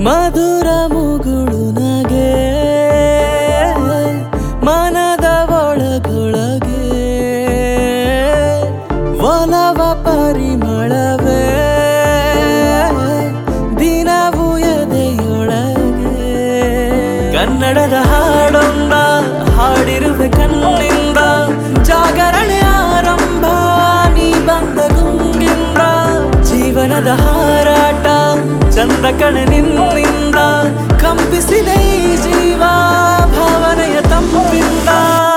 ಮಧುರ ಮುಗುಳು ನಗೆ ಮನದ ಒಳಗೊಳಗೆ ಒಲವ ಪರಿಮಳವೇ ದಿನವು ಎದೆಯೊಳಗೆ ಕನ್ನಡದ ಹಾಡೊಂದ ಹಾಡಿರುವೆ ಕಣ್ಣಿಂದ ಜಾಗರಣೆ ಆರಂಭ ನೀ ಬಂದ ಗುಂಗಿಂದ ಜೀವನದ ಹಾರಾಟ ಚಂದ ಕಣೆ ನಿನ್ನಿಂದ ಕಂಪಿಸಿದೆ ಈ ಜೀವ ಭಾವನೆಯ ತಂಪಿಂದ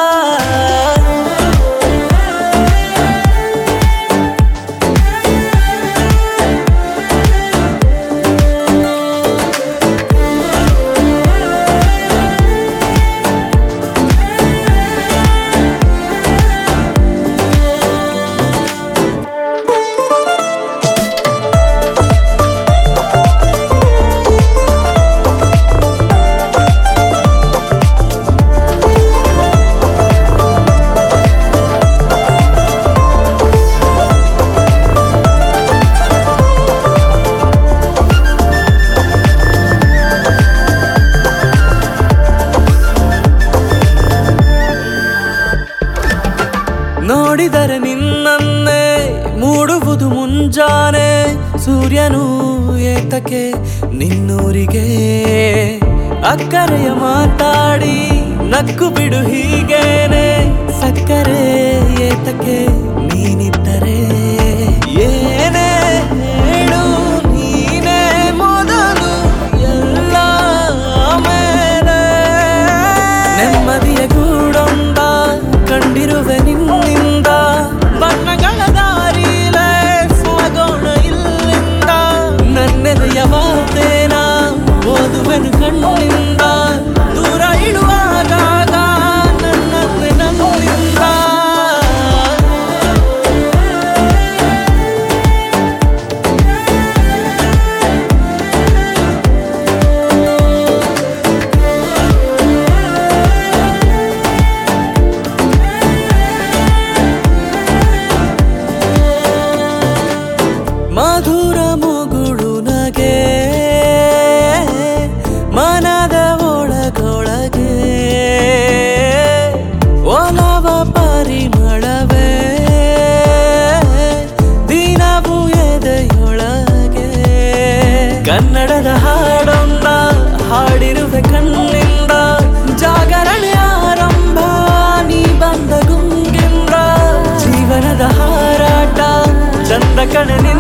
ನೋಡಿದರೆ ನಿನ್ನನ್ನೇ ಮೂಡುವುದು ಮುಂಜಾನೆ ಸೂರ್ಯನು ಏತಕ್ಕೆ ನಿನ್ನೂರಿಗೆ ಅಕ್ಕರೆಯ ಮಾತಾಡಿ ನಕ್ಕು ಬಿಡು ಹೀಗೇನೆ ಸಕ್ಕರೆ ಏತಕ್ಕೆ ನೀನಿದ್ದರೆ ಏನೇ ಹೇಳು ನೀನೇ ಮೊದಲು ಎಲ್ಲ ಮೇಲೆ ನೆಮ್ಮದಿಯ ಗೂಡೊಂದ ಕಂಡಿರುವೆ ನಿನ್ನಿಂದ ಬಣ್ಣಗಳ ದಾರಿಲೇ ಸಾಗೋಣ ಇಲ್ಲಿಂದ ನನ್ನೆದೆಯ ವಾರ್ತೆನ ಓದುವೆನು ಕಣ್ಣಿಂದ ದೂರ ಇಡುವಾಗ ನನ್ನನ್ನೇ ನನ್ನಿಂದ ಮಧುರ ಮುಗುಳು ನಗೆ ಮನದ ಒಳಗೊಳಗೆ ಒಲವ ಪರಿಮಳವೇ ದಿನವು ಎದೆಯೊಳಗೆ ಕನ್ನಡದ ಹಾಡೊಂದ ಹಾಡಿರುವೆ ಕಣ್ಣಿಂದ ಜಾಗರಣೆ ಆರಂಭ ನೀ ಬಂದ ಗುಂಗಿಂದ ಜೀವನದ ಹಾರಾಟ ಚಂದ ಕಣೆ ನಿಂದ